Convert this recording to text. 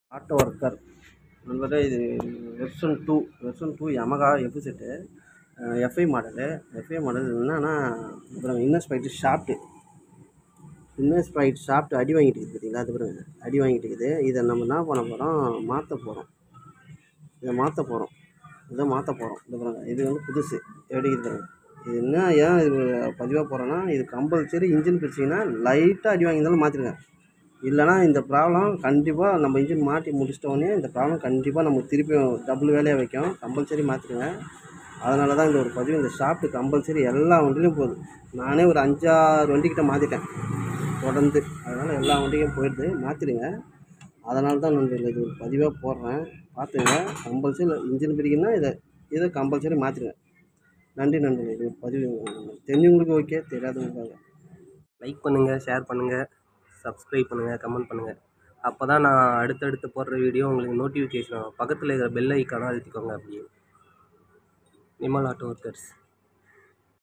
auto worker நண்பர்களே இது version two version two Yamaha F Z FI model FI model என்னன்னா அப்புறம் inner spline shaft inner spline shaft அடி வாங்கிட்டு இருக்குது பார்த்தீங்களா அது பாருங்க அடி வாங்கிட்டு இருக்குது இதை நம்ம என்ன பண்ண போகிறோம் மாற்ற போகிறோம் இதை மாற்ற போகிறோம் இதை மாற்ற போகிறோம் இது பாருங்க இது வந்து புதுசு எப்படி இது பாருங்க இது என்ன ஏன் இது பதிவாக போகிறேன்னா இது கம்பல்சரி இன்ஜின் பிரிச்சிங்கன்னா லைட்டாக அடி வாங்கியிருந்தாலும் மாற்றிருங்க இல்லைனா இந்த ப்ராப்ளம் கண்டிப்பாக நம்ம இன்ஜின் மாட்டி முடிச்சிட்டோடனே இந்த ப்ராப்ளம் கண்டிப்பாக நமக்கு திருப்பியும் டபுள் வேலையாக வைக்கும் கம்பல்சரி மாற்றிடுங்க அதனால தான் இந்த ஒரு பதிவு இந்த ஷாஃப்ட்டு கம்பல்சரி எல்லா வண்டிலையும் போகுது நானே ஒரு அஞ்சாறு வண்டிக்கிட்ட மாற்றிட்டேன் தொடர்ந்து அதனால் எல்லா வண்டிக்கும் போயிடுது மாற்றிடுங்க அதனால தான் நான் இந்த இது ஒரு பதிவாக போடுறேன் பார்த்துங்க கம்பல்சரி இன்ஜின் பிரிக்கணும்னா இதை இதை கம்பல்சரி மாற்றிடுங்க நன்றி நண்பர்களே இது ஒரு பதிவு தெரிஞ்சவங்களுக்கு ஓகே தெரியாதவங்களுக்காக லைக் பண்ணுங்கள் ஷேர் பண்ணுங்கள் சப்ஸ்கிரைப் பண்ணுங்கள் கமெண்ட் பண்ணுங்கள் அப்போ தான் நான் அடுத்தடுத்து போடுற வீடியோ உங்களுக்கு நோட்டிஃபிகேஷன் ஆகும் பக்கத்தில் இருக்கிற பெல் ஐக்கானை அழுத்திக்கோங்க அப்படியே நிமல் ஆட்டோ ஒர்க்கர்ஸ்